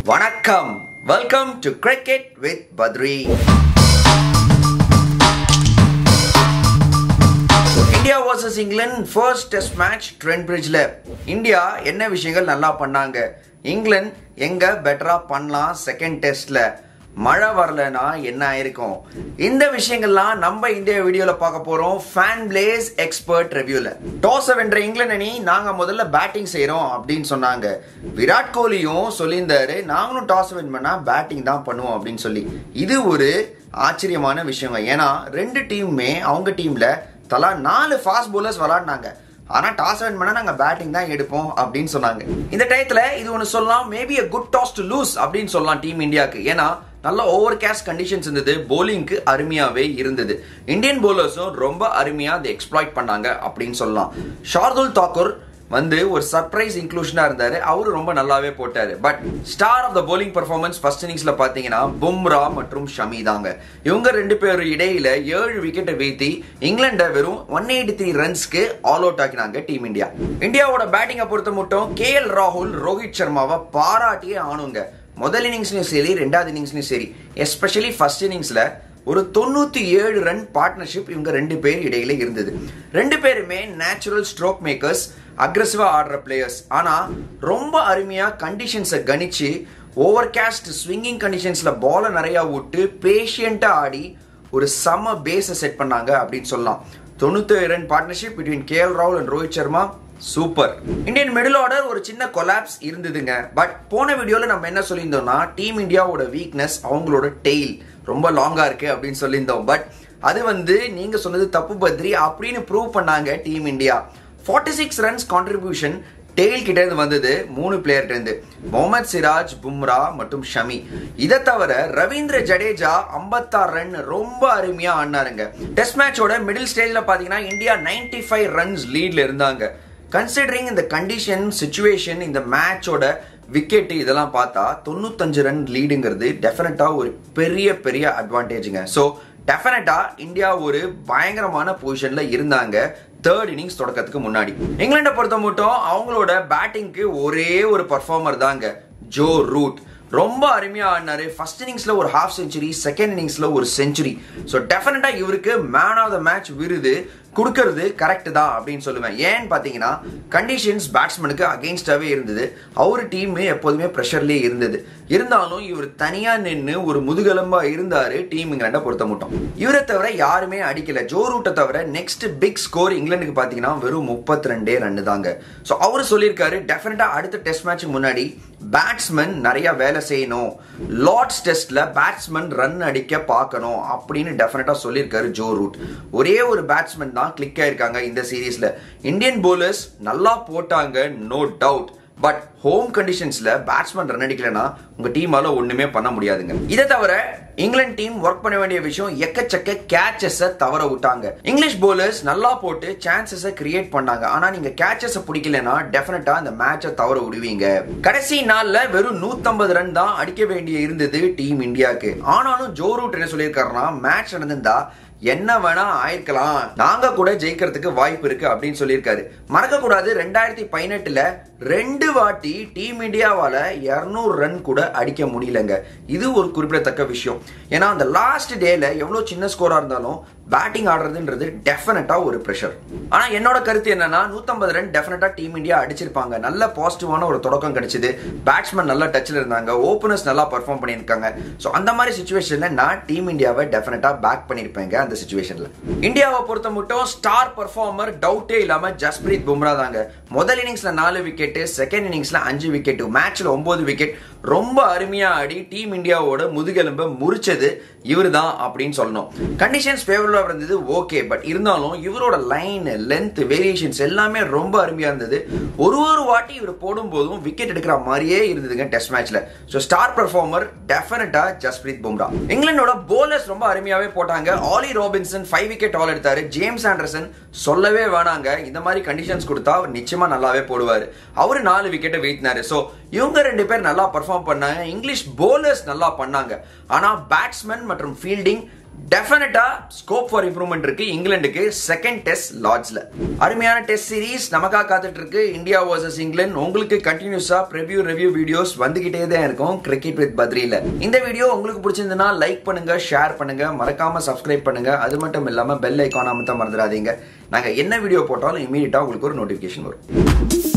வணக்கம் welcome to cricket with Badri India versus England first test match Trent பிரிட்ஜில் India என்ன விஷயங்கள் நல்லா பண்ணாங்க இங்கிலாந்து எங்க பெட்டரா பண்ணலாம் செகண்ட் டெஸ்ட்ல மழை வரலனா என்ன ஆயிருக்கும் இந்த விஷயங்கள்லாம் நம்ம இந்தியா வீடியோல பார்க்க போறோம் ஃபேன் பிளேஸ் எக்ஸ்பர்ட் ரிவ்யூல டாஸ் வென்ற இங்கிலாந்து அணி நாங்க முதல்ல பேட்டிங் செய்றோம் அப்படின்னு சொன்னாங்க விராட் கோலியும் சொல்லியிருந்தாரு நாங்களும் டாஸ் வின் பண்ணா பேட்டிங் தான் பண்ணுவோம் அப்படின்னு சொல்லி இது ஒரு ஆச்சரியமான விஷயங்க ஏன்னா ரெண்டு டீமுமே அவங்க டீம்ல தலா நாலு ஃபாஸ்ட் bowlers விளாடினாங்க ஆனா டாஸ் வின் பண்ணா நாங்க பேட்டிங் தான் எடுப்போம் அப்படின்னு சொன்னாங்க இந்த டயத்துல இது ஒன்று சொல்லலாம் maybe a good toss to lose அப்படின்னு சொல்லலாம் டீம் இந்தியாவுக்கு ஏன்னா நல்ல ஓவர் கேஸ்ட் கண்டிஷன்ஸ் இருந்தது போலிங்க்கு அருமையாவே இருந்தது இந்தியன் bowlers-ம் ரொம்ப அருமையா அதை எக்ஸ்ப்ளாய்ட் பண்ணாங்க அப்படின்னு சொல்லலாம் ஷார்துல் தாக்கூர் வந்து ஒரு சர்ப்ரைஸ் இன்க்ளூஷனா இருந்தாரு அவரு ரொம்ப நல்லாவே போட்டாரு but star of the bowling performance first இன்னிங்ஸ்ல பாத்தீங்கன்னா பும்ரா மற்றும் ஷமி தாங்க இவங்க ரெண்டு பேரும் இடையில ஏழு விக்கெட்டை வீழ்த்தி இங்கிலாண்டை வெறும் ஒன் எயிட்டி த்ரீ ரன்ஸ்க்கு ஆல் அவுட் ஆக்கினாங்க டீம் இந்தியா இந்தியாவோட பேட்டிங்கை பொறுத்த மட்டும் கே எல் ராகுல் ரோஹித் சர்மாவை பாராட்டியே ஆணுங்க முதல் இன்னிங்ஸ்லயும் சரி ரெண்டாவது இன்னிங்ஸ்லயும் சரி எஸ்பெஷலி ஃபர்ஸ்ட் இன்னிங்ஸ்ல ஒரு தொண்ணூத்தி ஏழு ரன் பார்ட்னர்ஷிப் இவங்க ரெண்டு பேர் இடையில இருந்தது ரெண்டு பேருமே நேச்சுரல் ஸ்ட்ரோக் மேக்கர்ஸ் அக்ரெசிவா ஆடுற பிளேயர்ஸ் ஆனா ரொம்ப அருமையா கண்டிஷன்ஸை கணிச்சு ஓவர் கேஸ்ட் ஸ்விங்கிங் கண்டிஷன்ஸ்ல பாலை நிறைய விட்டு பேஷியண்டா ஆடி ஒரு சம பேஸை செட் பண்ணாங்க அப்படின்னு சொல்லலாம் தொண்ணூத்தி run partnership between K L ராகுல் and Rohit Sharma super Indian middle order ஒரு சின்ன கொலாப்ஸ் இருந்ததுங்க பட் போன வீடியோல நம்ம என்ன சொல்லியிருந்தோம்னா டீம் இந்தியாவோட வீக்னஸ் அவங்களோட டெய்ல் ரொம்ப லாங்கா இருக்கு அப்படின்னு சொல்லியிருந்தோம் பட் அது வந்து நீங்க சொன்னது தப்பு பத்ரி அப்படின்னு ப்ரூவ் பண்ணாங்க team India forty six runs contribution tail கிட்ட இருந்து வந்தது மூணு பிளேயர்கிட்ட இருந்து முகமது சிராஜ் பும்ரா மற்றும் ஷமி இதை தவிர ரவீந்திர ஜடேஜா 56 ரன் ரொம்ப அருமையா ஆடினாருங்க டெஸ்ட் மேட்சோட மிடில் ஸ்டேஜ்ல பாத்தீங்கன்னா இந்தியா 95 ஃபைவ் ரன்ஸ் லீட்ல இருந்தாங்க கன்சிடரிங் இந்த கண்டிஷன் சுச்சுவேஷன் இந்த மேட்சோட விக்கெட் இதெல்லாம் பார்த்தா தொண்ணூத்தஞ்சு ரன் லீடுங்கிறது டெஃபினட்டா ஒரு பெரிய பெரிய அட்வான்டேஜுங்க ஸோ டெஃபினட்டா இந்தியா ஒரு பயங்கரமான பொசிஷன்ல இருந்தாங்க தேர்ட் இன்னிங்ஸ் தொடக்கத்துக்கு முன்னாடி இங்கிலாண்டை பொறுத்த மட்டும் அவங்களோட பேட்டிங்க்கு ஒரே ஒரு பர்ஃபார்மர் தாங்க ஜோ ரூட் ரொம்ப அருமையா ஆடினாரு ஃபர்ஸ்ட் இன்னிங்ஸ்ல ஒரு ஹாஃப் செஞ்சுரி செகண்ட் இன்னிங்ஸ்ல ஒரு செஞ்சுரி ஸோ டெஃபினட்டா இவருக்கு மேன் ஆஃப் த மேட்ச் விருது கொடுக்கறது கரெக்ட் தான் அப்படின்னு சொல்லுவேன் ஏன்னு பார்த்தீங்கன்னா கண்டிஷன்ஸ் பேட்ஸ்மேனுக்கு அகெயின்ஸ்டாவே இருந்தது அவர் டீம் எப்போதுமே ப்ரெஷர்லேயே இருந்தது இருந்தாலும் இவர் தனியா நின்று ஒரு முதுகெலும்பா இருந்தாரு டீம் இங்கிலாண்டை பொறுத்த மட்டும் இவரை தவிர யாருமே அடிக்கல ஜோ ரூட்டை தவிர நெக்ஸ்ட் பிக் ஸ்கோர் இங்கிலாந்துக்கு பார்த்தீங்கன்னா வெறும் முப்பத்தி ரெண்டே ரன் தாங்க ஸோ அவர் சொல்லியிருக்காரு டெஃபினட்டா அடுத்த டெஸ்ட் மேட்ச்சுக்கு முன்னாடி பேட்ஸ்மேன் நிறைய வேலை செய்யணும் லார்ட்ஸ் டெஸ்ட்ல பேட்ஸ்மேன் ரன் அடிக்க பார்க்கணும் அப்படின்னு டெஃபினட்டா சொல்லியிருக்காரு ஜோ ரூட் ஒரே ஒரு பேட்ஸ்மேன் தான் கிளிக் ஆயிருக்காங்க இந்த சீரீஸ்ல இந்தியன் போலர்ஸ் நல்லா போட்டாங்க நோ டவுட் பட் ஹோம் கண்டிஷன்ஸ்ல பேட்ஸ்மேன் ரன் அடிக்கலனா உங்க டீமால ஒண்ணுமே பண்ண முடியாதுங்க இதை தவிர இங்கிலாந்து டீம் ஒர்க் பண்ண வேண்டிய விஷயம் எக்கச்சக்க கேச்சஸ் தவற விட்டாங்க இங்கிலீஷ் போலர்ஸ் நல்லா போட்டு சான்சஸ கிரியேட் பண்ணாங்க ஆனா நீங்க கேச்சஸ் பிடிக்கலனா டெஃபினட்டா அந்த மேட்சை தவற விடுவீங்க கடைசி நாள்ல வெறும் 150 ரன் தான் அடிக்க வேண்டிய இருந்தது டீம் இந்தியாவுக்கு ஆனாலும் ஜோ ரூட் என்ன சொல்லியிருக்காருன்னா மேட்ச் நடந்திருந்தா என்ன வேணா ஆயிருக்கலாம் நாங்க கூட ஜெயிக்கிறதுக்கு வாய்ப்பு இருக்கு அப்படின்னு சொல்லியிருக்காரு மறக்க கூடாது ரெண்டாயிரத்தி பதினெட்டுல ரெண்டு வாட்டி டீம் இந்தியாவால இருநூறு ரன் கூட அடிக்க முடியலங்க இது ஒரு குறிப்பிடத்தக்க விஷயம் ஏன்னா அந்த லாஸ்ட் டேல எவ்வளவு சின்ன ஸ்கோரா இருந்தாலும் பேட்டிங் ஆடுறதுன்றது டெஃபினட்டா ஒரு ப்ரெஷர் ஆனா என்னோட கருத்து என்னன்னா 150 ரன் டெஃபினட்டா டீம் இந்தியா அடிச்சிருப்பாங்க நல்ல பாசிட்டிவான ஒரு தொடக்கம் கிடைச்சது பேட்ஸ்மேன் நல்ல டச்ல இருந்தாங்க ஓப்பனர்ஸ் நல்லா பர்ஃபார்ம் பண்ணியிருக்காங்க ஸோ அந்த மாதிரி சுச்சுவேஷன்ல நான் டீம் இந்தியாவை டெஃபினட்டா பேக் பண்ணியிருப்பேங்க அந்த சுச்சுவேஷன்ல இந்தியாவை பொறுத்த மட்டும் ஸ்டார் பர்ஃபார்மர் டவுட்டே இல்லாம ஜஸ்பிரீத் பும்ரா தாங்க முதல் இன்னிங்ஸ்ல நாலு விக்கெட் செகண்ட் இன்னிங்ஸ்ல அஞ்சு விக்கெட் மேட்ச்ல ஒன்பது விக்கெட் ரொம்ப அருமையா ஆடி டீம் இந்தியாவோட முதுகெலும்பை முறிச்சது இவர் தான் அப்படின்னு சொல்லணும் கண்டிஷன்ஸ் ஃபேவரபிளா இருந்தது ஓகே பட் இருந்தாலும் இவரோட லைன் லென்த் வேரியேஷன்ஸ் எல்லாமே ரொம்ப அருமையா இருந்தது ஒரு ஒரு வாட்டி இவர் போடும்போதும் விக்கெட் எடுக்கிற மாதிரியே இருந்ததுங்க டெஸ்ட் மேட்ச்ல ஸோ ஸ்டார் பெர்ஃபார்மர் டெஃபினட்டா ஜஸ்பிரீத் பும்ரா இங்கிலாண்டோட போலர்ஸ் ரொம்ப அருமையாவே போட்டாங்க Ollie Robinson five wicket haul எடுத்தாரு ஜேம்ஸ் ஆண்டர்சன் சொல்லவே வேணாங்க இந்த மாதிரி கண்டிஷன்ஸ் கொடுத்தா அவர் நிச்சயமா நல்லாவே போடுவார் அவரு நாலு விக்கெட்டை வீழ்த்தினாரு ஸோ இவங்க ரெண்டு பேர் நல்லா பர்ஃபார்ம் பண்ணாங்க இங்கிலீஷ் போலர்ஸ் நல்லா பண்ணாங்க ஆனா பேட்ஸ்மேன் மற்றும் ஃபீல்டிங் டெஃபினட்டா ஸ்கோப் ஃபார் இம்ப்ரூவ்மெண்ட் இருக்கு இங்கிலாந்துக்கு செகண்ட் டெஸ்ட் லார்ட்ஸ்ல அருமையான டெஸ்ட் சீரிஸ் நமக்காக காத்துட்டு இருக்கு இந்தியா வர்சஸ் இங்கிலாந்து உங்களுக்கு கண்டினியூஸா ப்ரிவ்யூ ரிவ்யூ வீடியோஸ் வந்துகிட்டே தான் இருக்கும் கிரிக்கெட் வித் பத்ரியில இந்த வீடியோ உங்களுக்கு பிடிச்சிருந்ததுன்னா லைக் பண்ணுங்க ஷேர் பண்ணுங்க மறக்காம சப்ஸ்கிரைப் பண்ணுங்க அது மட்டும் இல்லாம பெல் ஐக்கான் அமுத்த மறந்துடாதீங்க நாங்க என்ன வீடியோ போட்டாலும் இமீடியட்டா உங்களுக்கு ஒரு நோட்டிபிகேஷன் வரும்